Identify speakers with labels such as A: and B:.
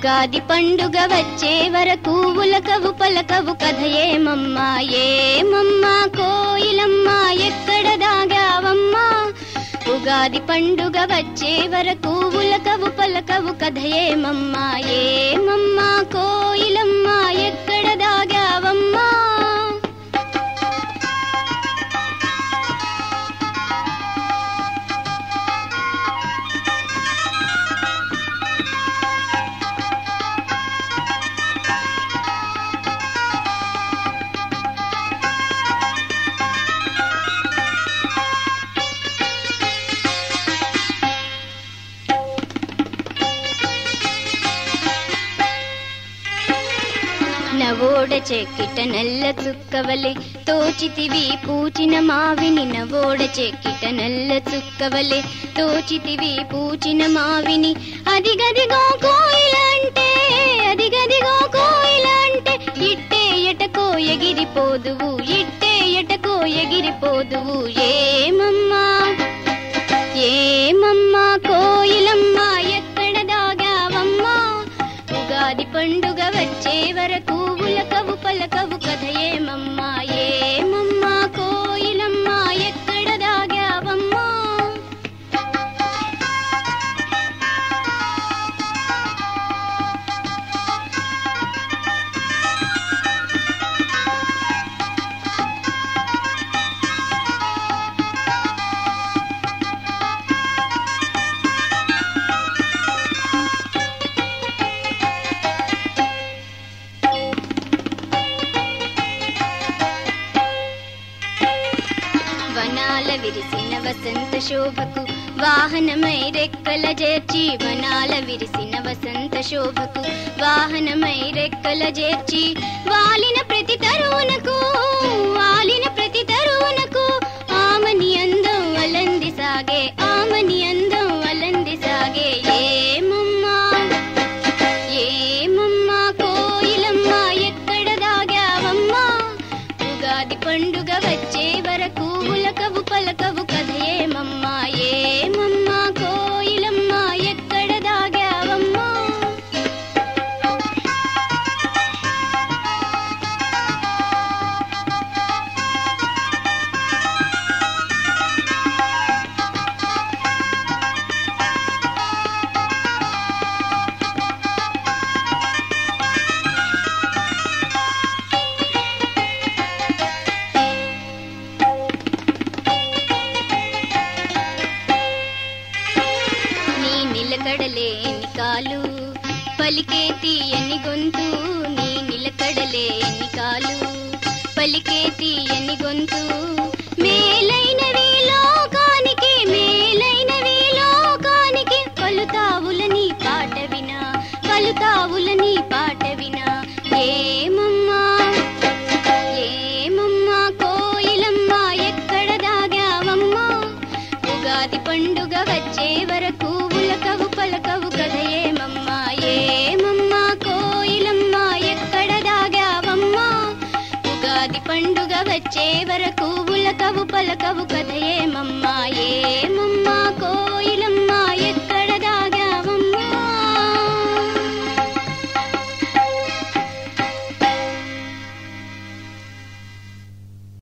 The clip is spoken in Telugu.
A: ఉగాది పండుగ వచ్చే వరకు ఉలకవు పలకవు కథ ఏమమ్మా ఏమమ్మా కోయిలమ్మా ఎక్కడ దాగావమ్మా ఉగాది పండుగ వచ్చే వరకు ఉలకవు పలకవు కథ ఏమమ్మా ఏమమ్మా కోయిలమ్మా ఎక్కడ దాగావమ్మా నవోడ చెక్కిట నల్ల చుక్కవలే తోచితివి పూచిన మావిని నవోడ చెక్కిట నల్ల చుక్కవలే తోచితివి పూచిన మావిని అదిగదిగో కోయిలంటే అదిగదిగో కోయిలంటే ఇట్టే ఎటకో ఎగిరిపోదువు ఇట్టే ఎటకో ఎగిరిపోదువు ఏమమ్మా ఏమమ్మా కోయిలమ్మా ఎక్కడ దాగావమ్మా ఉగాది పండుగ వచ్చే వరకు ఉలకవు పలకవు కథ ఏమమ్మా ఏమమ్మా కోయిలమ్మా ఎక్కడ దాగావమ్మా వనాల విరిసిన వసంత శోభకు వాహనమై రెక్కల చేర్చి వనాల విరిసిన వసంత శోభకు వాహనమై రెక్కల చేర్చి వాలిన ప్రతి తరువునకు వాలిన ప్రతి తరువునకు ఆమని అందం వలంది సాగే ఆమని అందం వలంది సాగే ఏమమ్మా ఏమమ్మా కోయిలమ్మా ఎక్కడ దాగావమ్మా ఉగాది పండుగ వచ్చే వరకు ఉలకవు పలకవు కథ ఏమమ్మా ఏమమ్మా కోయిలమ్మా ఎక్కడ దాగావమ్మా నీ నిలకడలేని కాలు పలికే తీయని గొంతు నీ నిలకడలేని కాలు పలికే తీయని గొంతు మేలైనవి లోకానికి మేలైనవి లోకానికి పలుతావుల నీ పాట వినా పలుతావుల నీ పాట వినా ఏమమ్మా ఏమమ్మా కోయిలమ్మా ఎక్కడ దాగావమ్మా ఉగాది పండుగ వచ్చే వరకు ఉలకవు పలకవు కథ ఏమమ్మా ఏమమ్మా కోయిలమ్మా ఎక్కడ దాగావమ్మా ఉగాది పండుగ వచ్చే వరకు ఉలకవు పలకవు కథ ఏమమ్మా ఏమమ్మా